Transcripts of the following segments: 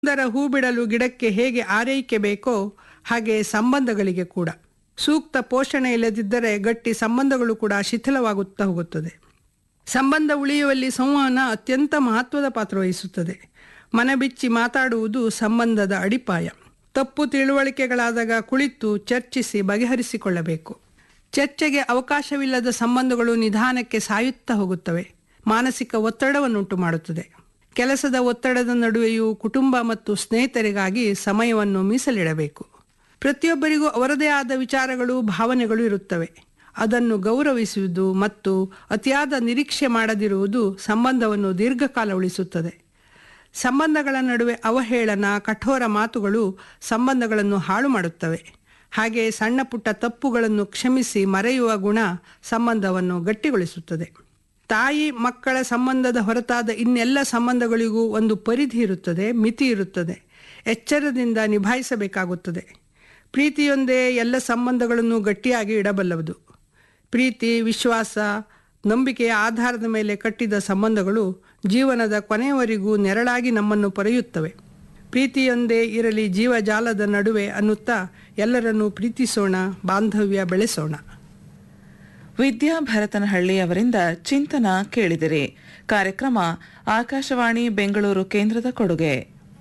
ಸುಂದರ ಹೂ ಬಿಡಲು ಗಿಡಕ್ಕೆ ಹೇಗೆ ಆರೈಕೆ ಬೇಕೋ ಹಾಗೆ ಸಂಬಂಧಗಳಿಗೆ ಕೂಡ ಸೂಕ್ತ ಪೋಷಣೆ ಇಲ್ಲದಿದ್ದರೆ ಗಟ್ಟಿ ಸಂಬಂಧಗಳು ಕೂಡ ಶಿಥಿಲವಾಗುತ್ತಾ ಹೋಗುತ್ತದೆ ಸಂಬಂಧ ಉಳಿಯುವಲ್ಲಿ ಸಂವಹನ ಅತ್ಯಂತ ಮಹತ್ವದ ಪಾತ್ರ ವಹಿಸುತ್ತದೆ ಮನಬಿಚ್ಚಿ ಮಾತಾಡುವುದು ಸಂಬಂಧದ ಅಡಿಪಾಯ ತಪ್ಪು ತಿಳುವಳಿಕೆಗಳಾದಾಗ ಕುಳಿತು ಚರ್ಚಿಸಿ ಬಗೆಹರಿಸಿಕೊಳ್ಳಬೇಕು ಚರ್ಚೆಗೆ ಅವಕಾಶವಿಲ್ಲದ ಸಂಬಂಧಗಳು ನಿಧಾನಕ್ಕೆ ಸಾಯುತ್ತಾ ಹೋಗುತ್ತವೆ ಮಾನಸಿಕ ಒತ್ತಡವನ್ನುಂಟು ಮಾಡುತ್ತದೆ ಕೆಲಸದ ಒತ್ತಡದ ನಡುವೆಯೂ ಕುಟುಂಬ ಮತ್ತು ಸ್ನೇಹಿತರಿಗಾಗಿ ಸಮಯವನ್ನು ಮೀಸಲಿಡಬೇಕು ಪ್ರತಿಯೊಬ್ಬರಿಗೂ ಅವರದೇ ಆದ ವಿಚಾರಗಳು ಭಾವನೆಗಳು ಇರುತ್ತವೆ ಅದನ್ನು ಗೌರವಿಸುವುದು ಮತ್ತು ಅತಿಯಾದ ನಿರೀಕ್ಷೆ ಮಾಡದಿರುವುದು ಸಂಬಂಧವನ್ನು ದೀರ್ಘಕಾಲ ಉಳಿಸುತ್ತದೆ ಸಂಬಂಧಗಳ ನಡುವೆ ಅವಹೇಳನ ಕಠೋರ ಮಾತುಗಳು ಸಂಬಂಧಗಳನ್ನು ಹಾಳು ಮಾಡುತ್ತವೆ ಹಾಗೆ ಸಣ್ಣ ಪುಟ್ಟ ತಪ್ಪುಗಳನ್ನು ಕ್ಷಮಿಸಿ ಮರೆಯುವ ಗುಣ ಸಂಬಂಧವನ್ನು ಗಟ್ಟಿಗೊಳಿಸುತ್ತದೆ ತಾಯಿ ಮಕ್ಕಳ ಸಂಬಂಧದ ಹೊರತಾದ ಇನ್ನೆಲ್ಲ ಸಂಬಂಧಗಳಿಗೂ ಒಂದು ಪರಿಧಿ ಇರುತ್ತದೆ ಮಿತಿ ಇರುತ್ತದೆ ಎಚ್ಚರದಿಂದ ನಿಭಾಯಿಸಬೇಕಾಗುತ್ತದೆ ಪ್ರೀತಿಯೊಂದೇ ಎಲ್ಲ ಸಂಬಂಧಗಳನ್ನು ಗಟ್ಟಿಯಾಗಿ ಇಡಬಲ್ಲದು ಪ್ರೀತಿ ವಿಶ್ವಾಸ ನಂಬಿಕೆಯ ಆಧಾರದ ಮೇಲೆ ಕಟ್ಟಿದ ಸಂಬಂಧಗಳು ಜೀವನದ ಕೊನೆಯವರೆಗೂ ನೆರಳಾಗಿ ನಮ್ಮನ್ನು ಪೊರೆಯುತ್ತವೆ ಪ್ರೀತಿಯೊಂದೇ ಇರಲಿ ಜೀವಜಾಲದ ನಡುವೆ ಅನ್ನುತ್ತಾ ಎಲ್ಲರನ್ನೂ ಪ್ರೀತಿಸೋಣ ಬಾಂಧವ್ಯ ಬೆಳೆಸೋಣ ವಿದ್ಯಾ ಭರತನಹಳ್ಳಿ ಅವರಿಂದ ಚಿಂತನ ಕೇಳಿದಿರಿ ಕಾರ್ಯಕ್ರಮ ಆಕಾಶವಾಣಿ ಬೆಂಗಳೂರು ಕೇಂದ್ರದ ಕೊಡುಗೆ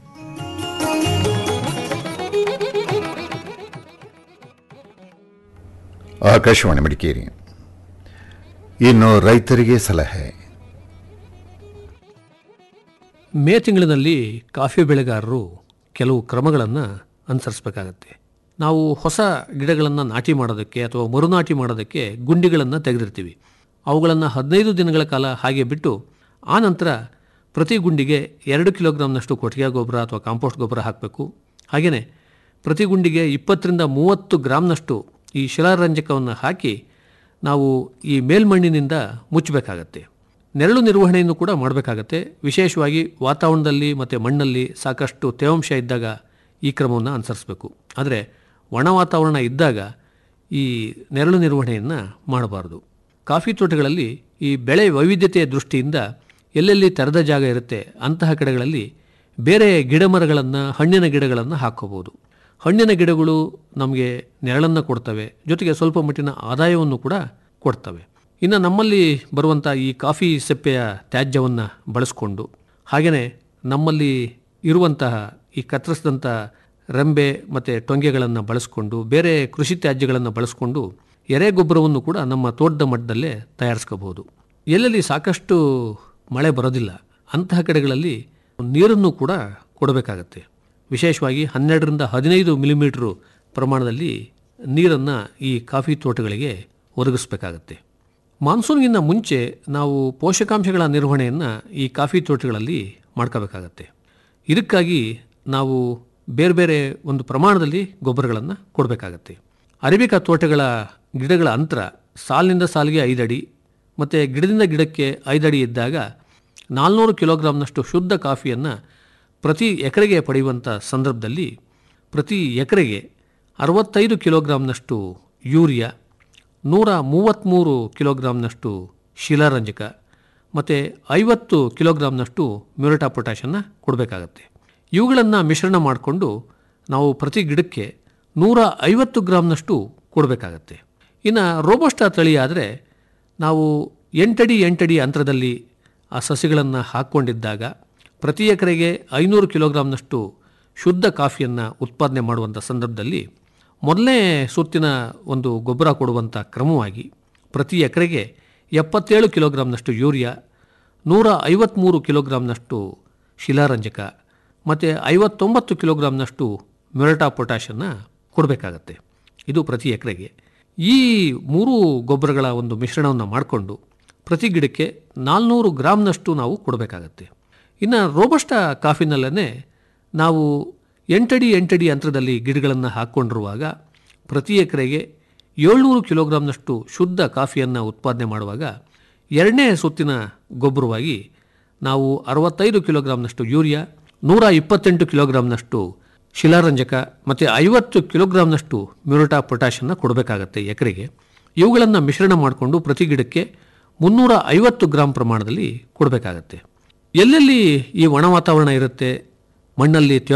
ಆಕಾಶವಾಣಿ ಮಡಿಕೇರಿ ಇನ್ನು ರೈತರಿಗೆ ಸಲಹೆ ಮೇ ತಿಂಗಳಿನಲ್ಲಿ ಕಾಫಿ ಬೆಳೆಗಾರರು ಕೆಲವು ಕ್ರಮಗಳನ್ನು ಅನುಸರಿಸಬೇಕಾಗತ್ತೆ ನಾವು ಹೊಸ ಗಿಡಗಳನ್ನು ನಾಟಿ ಮಾಡೋದಕ್ಕೆ ಅಥವಾ ಮರುನಾಟಿ ಮಾಡೋದಕ್ಕೆ ಗುಂಡಿಗಳನ್ನು ತೆಗೆದಿರ್ತೀವಿ ಅವುಗಳನ್ನು ಹದಿನೈದು ದಿನಗಳ ಕಾಲ ಹಾಗೆ ಬಿಟ್ಟು ಆ ನಂತರ ಪ್ರತಿ ಗುಂಡಿಗೆ ಎರಡು ಕಿಲೋಗ್ರಾಮ್ನಷ್ಟು ಕೊಟ್ಟಿಗೆ ಗೊಬ್ಬರ ಅಥವಾ ಕಾಂಪೋಸ್ಟ್ ಗೊಬ್ಬರ ಹಾಕಬೇಕು ಹಾಗೆಯೇ ಪ್ರತಿ ಗುಂಡಿಗೆ ಇಪ್ಪತ್ತರಿಂದ ಮೂವತ್ತು ಗ್ರಾಮ್ನಷ್ಟು ಈ ಶಿಲಾರಂಜಕವನ್ನು ಹಾಕಿ ನಾವು ಈ ಮೇಲ್ಮಣ್ಣಿನಿಂದ ಮುಚ್ಚಬೇಕಾಗತ್ತೆ ನೆರಳು ನಿರ್ವಹಣೆಯನ್ನು ಕೂಡ ಮಾಡಬೇಕಾಗತ್ತೆ ವಿಶೇಷವಾಗಿ ವಾತಾವರಣದಲ್ಲಿ ಮತ್ತು ಮಣ್ಣಲ್ಲಿ ಸಾಕಷ್ಟು ತೇವಾಂಶ ಇದ್ದಾಗ ಈ ಕ್ರಮವನ್ನು ಅನುಸರಿಸಬೇಕು ಆದರೆ ಒಣ ವಾತಾವರಣ ಇದ್ದಾಗ ಈ ನೆರಳು ನಿರ್ವಹಣೆಯನ್ನು ಮಾಡಬಾರ್ದು ಕಾಫಿ ತೋಟಗಳಲ್ಲಿ ಈ ಬೆಳೆ ವೈವಿಧ್ಯತೆಯ ದೃಷ್ಟಿಯಿಂದ ಎಲ್ಲೆಲ್ಲಿ ತೆರೆದ ಜಾಗ ಇರುತ್ತೆ ಅಂತಹ ಕಡೆಗಳಲ್ಲಿ ಬೇರೆ ಗಿಡಮರಗಳನ್ನು ಹಣ್ಣಿನ ಗಿಡಗಳನ್ನು ಹಾಕ್ಕೋಬೋದು ಹಣ್ಣಿನ ಗಿಡಗಳು ನಮಗೆ ನೆರಳನ್ನು ಕೊಡ್ತವೆ ಜೊತೆಗೆ ಸ್ವಲ್ಪ ಮಟ್ಟಿನ ಆದಾಯವನ್ನು ಕೂಡ ಕೊಡ್ತವೆ ಇನ್ನು ನಮ್ಮಲ್ಲಿ ಬರುವಂಥ ಈ ಕಾಫಿ ಸೆಪ್ಪೆಯ ತ್ಯಾಜ್ಯವನ್ನು ಬಳಸ್ಕೊಂಡು ಹಾಗೆಯೇ ನಮ್ಮಲ್ಲಿ ಇರುವಂತಹ ಈ ಕತ್ತರಿಸಿದಂಥ ರೆಂಬೆ ಮತ್ತು ಟೊಂಗೆಗಳನ್ನು ಬಳಸ್ಕೊಂಡು ಬೇರೆ ಕೃಷಿ ತ್ಯಾಜ್ಯಗಳನ್ನು ಬಳಸ್ಕೊಂಡು ಎರೆ ಗೊಬ್ಬರವನ್ನು ಕೂಡ ನಮ್ಮ ತೋಟದ ಮಟ್ಟದಲ್ಲೇ ತಯಾರಿಸ್ಕೋಬಹುದು ಎಲ್ಲೆಲ್ಲಿ ಸಾಕಷ್ಟು ಮಳೆ ಬರೋದಿಲ್ಲ ಅಂತಹ ಕಡೆಗಳಲ್ಲಿ ನೀರನ್ನು ಕೂಡ ಕೊಡಬೇಕಾಗತ್ತೆ ವಿಶೇಷವಾಗಿ ಹನ್ನೆರಡರಿಂದ ಹದಿನೈದು ಮಿಲಿಮೀಟ್ರು ಪ್ರಮಾಣದಲ್ಲಿ ನೀರನ್ನು ಈ ಕಾಫಿ ತೋಟಗಳಿಗೆ ಒದಗಿಸ್ಬೇಕಾಗತ್ತೆ ಮಾನ್ಸೂನ್ಗಿಂತ ಮುಂಚೆ ನಾವು ಪೋಷಕಾಂಶಗಳ ನಿರ್ವಹಣೆಯನ್ನು ಈ ಕಾಫಿ ತೋಟಗಳಲ್ಲಿ ಮಾಡ್ಕೋಬೇಕಾಗತ್ತೆ ಇದಕ್ಕಾಗಿ ನಾವು ಬೇರೆ ಬೇರೆ ಒಂದು ಪ್ರಮಾಣದಲ್ಲಿ ಗೊಬ್ಬರಗಳನ್ನು ಕೊಡಬೇಕಾಗತ್ತೆ ಅರೇಬಿಕಾ ತೋಟಗಳ ಗಿಡಗಳ ಅಂತರ ಸಾಲಿನಿಂದ ಸಾಲಿಗೆ ಐದಡಿ ಮತ್ತು ಗಿಡದಿಂದ ಗಿಡಕ್ಕೆ ಐದಡಿ ಇದ್ದಾಗ ನಾಲ್ನೂರು ಕಿಲೋಗ್ರಾಮ್ನಷ್ಟು ಶುದ್ಧ ಕಾಫಿಯನ್ನು ಪ್ರತಿ ಎಕರೆಗೆ ಪಡೆಯುವಂಥ ಸಂದರ್ಭದಲ್ಲಿ ಪ್ರತಿ ಎಕರೆಗೆ ಅರವತ್ತೈದು ಕಿಲೋಗ್ರಾಮ್ನಷ್ಟು ಯೂರಿಯಾ ನೂರ ಮೂವತ್ತ್ಮೂರು ಕಿಲೋಗ್ರಾಮ್ನಷ್ಟು ಶಿಲಾರಂಜಕ ಮತ್ತು ಐವತ್ತು ಕಿಲೋಗ್ರಾಮ್ನಷ್ಟು ಮ್ಯೂರಟಾ ಪೊಟ್ಯಾಷನ್ನು ಕೊಡಬೇಕಾಗತ್ತೆ ಇವುಗಳನ್ನು ಮಿಶ್ರಣ ಮಾಡಿಕೊಂಡು ನಾವು ಪ್ರತಿ ಗಿಡಕ್ಕೆ ನೂರ ಐವತ್ತು ಗ್ರಾಮ್ನಷ್ಟು ಕೊಡಬೇಕಾಗತ್ತೆ ಇನ್ನು ರೋಬೋಸ್ಟಾ ತಳಿ ಆದರೆ ನಾವು ಎಂಟಡಿ ಎಂಟಡಿ ಅಂತರದಲ್ಲಿ ಆ ಸಸಿಗಳನ್ನು ಹಾಕ್ಕೊಂಡಿದ್ದಾಗ ಪ್ರತಿ ಎಕರೆಗೆ ಐನೂರು ಕಿಲೋಗ್ರಾಮ್ನಷ್ಟು ಶುದ್ಧ ಕಾಫಿಯನ್ನು ಉತ್ಪಾದನೆ ಮಾಡುವಂಥ ಸಂದರ್ಭದಲ್ಲಿ ಮೊದಲನೇ ಸುತ್ತಿನ ಒಂದು ಗೊಬ್ಬರ ಕೊಡುವಂಥ ಕ್ರಮವಾಗಿ ಪ್ರತಿ ಎಕರೆಗೆ ಎಪ್ಪತ್ತೇಳು ಕಿಲೋಗ್ರಾಮ್ನಷ್ಟು ಯೂರಿಯಾ ನೂರ ಐವತ್ತ್ಮೂರು ಕಿಲೋಗ್ರಾಮ್ನಷ್ಟು ಶಿಲಾರಂಜಕ ಮತ್ತು ಐವತ್ತೊಂಬತ್ತು ಕಿಲೋಗ್ರಾಮ್ನಷ್ಟು ಮ್ಯೂರಟಾ ಪೊಟ್ಯಾಷನ್ನು ಕೊಡಬೇಕಾಗತ್ತೆ ಇದು ಪ್ರತಿ ಎಕರೆಗೆ ಈ ಮೂರು ಗೊಬ್ಬರಗಳ ಒಂದು ಮಿಶ್ರಣವನ್ನು ಮಾಡಿಕೊಂಡು ಪ್ರತಿ ಗಿಡಕ್ಕೆ ನಾಲ್ನೂರು ಗ್ರಾಮ್ನಷ್ಟು ನಾವು ಕೊಡಬೇಕಾಗತ್ತೆ ಇನ್ನು ರೋಬಸ್ಟ ಕಾಫಿನಲ್ಲೇ ನಾವು ಎಂಟಡಿ ಎಂಟಡಿ ಅಂತರದಲ್ಲಿ ಗಿಡಗಳನ್ನು ಹಾಕ್ಕೊಂಡಿರುವಾಗ ಪ್ರತಿ ಎಕರೆಗೆ ಏಳ್ನೂರು ಕಿಲೋಗ್ರಾಮ್ನಷ್ಟು ಶುದ್ಧ ಕಾಫಿಯನ್ನು ಉತ್ಪಾದನೆ ಮಾಡುವಾಗ ಎರಡನೇ ಸುತ್ತಿನ ಗೊಬ್ಬರವಾಗಿ ನಾವು ಅರವತ್ತೈದು ಕಿಲೋಗ್ರಾಮ್ನಷ್ಟು ಯೂರಿಯಾ ನೂರ ಇಪ್ಪತ್ತೆಂಟು ಕಿಲೋಗ್ರಾಮ್ನಷ್ಟು ಶಿಲಾರಂಜಕ ಮತ್ತು ಐವತ್ತು ಕಿಲೋಗ್ರಾಮ್ನಷ್ಟು ಮ್ಯೂರಟಾ ಪೊಟ್ಯಾಷನ್ನು ಕೊಡಬೇಕಾಗತ್ತೆ ಎಕರೆಗೆ ಇವುಗಳನ್ನು ಮಿಶ್ರಣ ಮಾಡಿಕೊಂಡು ಪ್ರತಿ ಗಿಡಕ್ಕೆ ಮುನ್ನೂರ ಐವತ್ತು ಗ್ರಾಂ ಪ್ರಮಾಣದಲ್ಲಿ ಕೊಡಬೇಕಾಗತ್ತೆ ಎಲ್ಲೆಲ್ಲಿ ಈ ಒಣ ವಾತಾವರಣ ಇರುತ್ತೆ ಮಣ್ಣಲ್ಲಿ